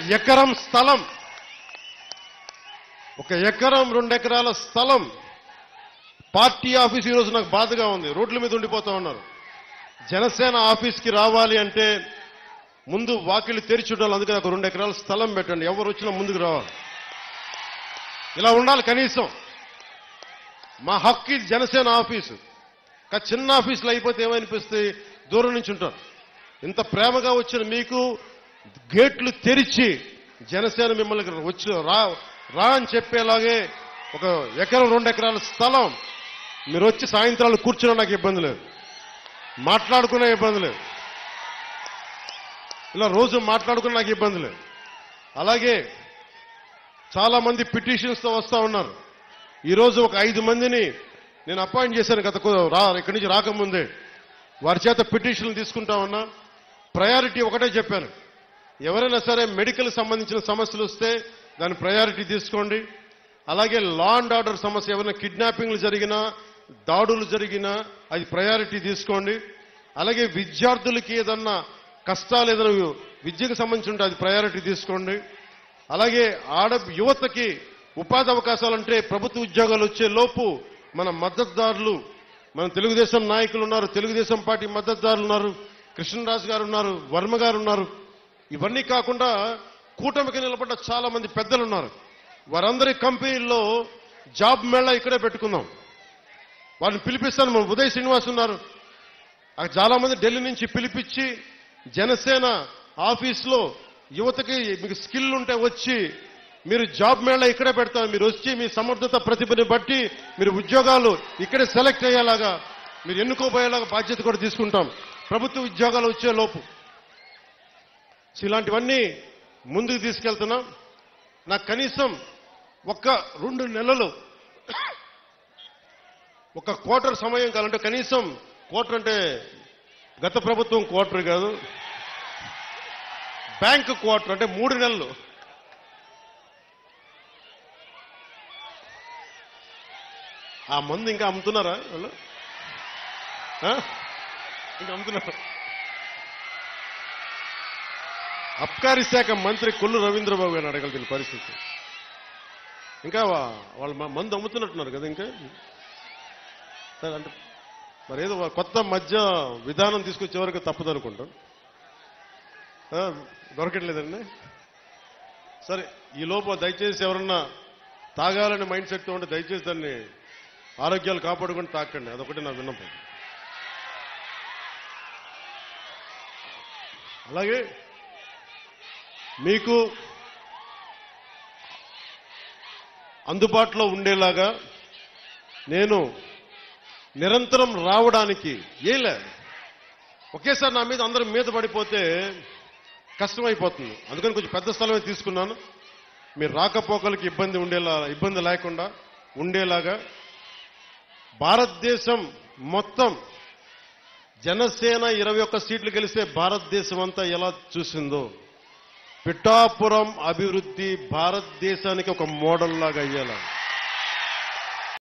ఎకరం స్థలం ఒక ఎకరం రెండు ఎకరాల స్థలం పార్టీ ఆఫీస్ ఈరోజు నాకు బాధగా ఉంది రోడ్ల మీద ఉండిపోతా ఉన్నారు జనసేన ఆఫీస్కి రావాలి అంటే ముందు వాకిలి తెరిచి ఉండాలి అందుకని ఒక రెండు ఎకరాల స్థలం పెట్టండి ఎవరు వచ్చినా ముందుకు రావాలి ఇలా ఉండాలి కనీసం మా హక్కు ఇది జనసేన ఆఫీసు కానీ చిన్న ఆఫీసులో అయిపోతే ఏమనిపిస్తుంది దూరం నుంచి ఉంటారు ఇంత ప్రేమగా వచ్చిన మీకు గేట్లు తెరిచి జనసేన మిమ్మల్ని వచ్చి రా రా అని చెప్పేలాగే ఒక ఎకరం రెండు ఎకరాల స్థలం మీరు వచ్చి సాయంత్రాలు కూర్చున్నా నాకు ఇబ్బంది లేదు మాట్లాడుకునే ఇబ్బంది లేదు ఇలా రోజు మాట్లాడుకునే నాకు ఇబ్బంది లేదు అలాగే చాలా మంది పిటిషన్స్తో వస్తా ఉన్నారు ఈరోజు ఒక ఐదు మందిని నేను అపాయింట్ చేశాను గత కొ- రా ఇక్కడి నుంచి రాకముందే వారి చేత పిటిషన్లు తీసుకుంటా ఉన్నా ప్రయారిటీ ఒకటే చెప్పాను ఎవరైనా సరే మెడికల్ సంబంధించిన సమస్యలు వస్తే దాని ప్రయారిటీ తీసుకోండి అలాగే లా అండ్ ఆర్డర్ సమస్య ఏమైనా కిడ్నాపింగ్లు జరిగినా దాడులు జరిగినా అది ప్రయారిటీ తీసుకోండి అలాగే విద్యార్థులకి ఏదన్నా కష్టాలు ఏదైనా విద్యకు సంబంధించి ఉంటే అది ప్రయారిటీ తీసుకోండి అలాగే ఆడ యువతకి ఉపాధి అవకాశాలంటే ప్రభుత్వ ఉద్యోగాలు వచ్చే లోపు మన మద్దతుదారులు మన తెలుగుదేశం నాయకులు ఉన్నారు తెలుగుదేశం పార్టీ మద్దతుదారులు ఉన్నారు కృష్ణరాజు గారు ఉన్నారు వర్మ గారు ఉన్నారు ఇవన్నీ కాకుండా కూటమికి నిలబడ్డ చాలా మంది పెద్దలు ఉన్నారు వారందరి కంపెనీల్లో జాబ్ మేళా ఇక్కడే పెట్టుకుందాం వారిని పిలిపిస్తాను మన ఉదయ్ శ్రీనివాస్ ఉన్నారు అక్కడ చాలా మంది ఢిల్లీ నుంచి పిలిపించి జనసేన ఆఫీస్లో యువతకి మీకు స్కిల్ ఉంటే వచ్చి మీరు జాబ్ మేళా ఇక్కడే పెడతారు మీరు వచ్చి మీ సమర్థత ప్రతిభని బట్టి మీరు ఉద్యోగాలు ఇక్కడే సెలెక్ట్ అయ్యేలాగా మీరు ఎన్నుకోబోయేలాగా బాధ్యత కూడా తీసుకుంటాం ప్రభుత్వ ఉద్యోగాలు వచ్చే లోపు సో ఇలాంటివన్నీ ముందుకు తీసుకెళ్తున్నాం నాకు కనీసం ఒక్క రెండు నెలలు ఒక క్వార్టర్ సమయం కావాలంటే కనీసం క్వార్టర్ అంటే గత ప్రభుత్వం క్వార్టర్ కాదు బ్యాంక్ క్వార్టర్ అంటే మూడు నెలలు ఆ మందు ఇంకా అమ్ముతున్నారా వాళ్ళు ఆ? ఇంకా అమ్ముతున్నారు అబ్కారీ శాఖ మంత్రి కొల్లు రవీంద్రబాబు గారిని అడగల దీని పరిస్థితి ఇంకా వా- వాళ్ళు మ- మందు అమ్ముతున్నట్టున్నారు కదా ఇంకా సరే అంటే మరి ఏదో వా- కొత్త మధ్య విధానం తీసుకొచ్చే వరకు తప్పదు అనుకుంటాం ఆ, దొరకట్లేదండి సరే ఈ లోపు దయచేసి ఎవరన్నా తాగాలని మైండ్ సెట్తో ఉంటే దయచేసి దాన్ని ఆరోగ్యాలు కాపాడుకొని తాకండి అదొకటి నా విన్నపం అలాగే మీకు అందుబాటులో ఉండేలాగా నేను నిరంతరం రావడానికి ఏలే ఒకేసారి నా మీద అందరం మీద పడిపోతే కష్టమైపోతుంది అందుకని కొంచెం పెద్ద స్థలమే తీసుకున్నాను మీరు రాకపోకలకి ఇబ్బంది ఉండేలా ఇబ్బంది లేకుండా ఉండేలాగా భారతదేశం మొత్తం జనసేన ఇరవై ఒక్క సీట్లు గెలిస్తే భారతదేశం అంతా ఎలా చూసిందో పిఠాపురం అభివృద్ధి భారతదేశానికి ఒక మోడల్ లాగా అయ్యేలా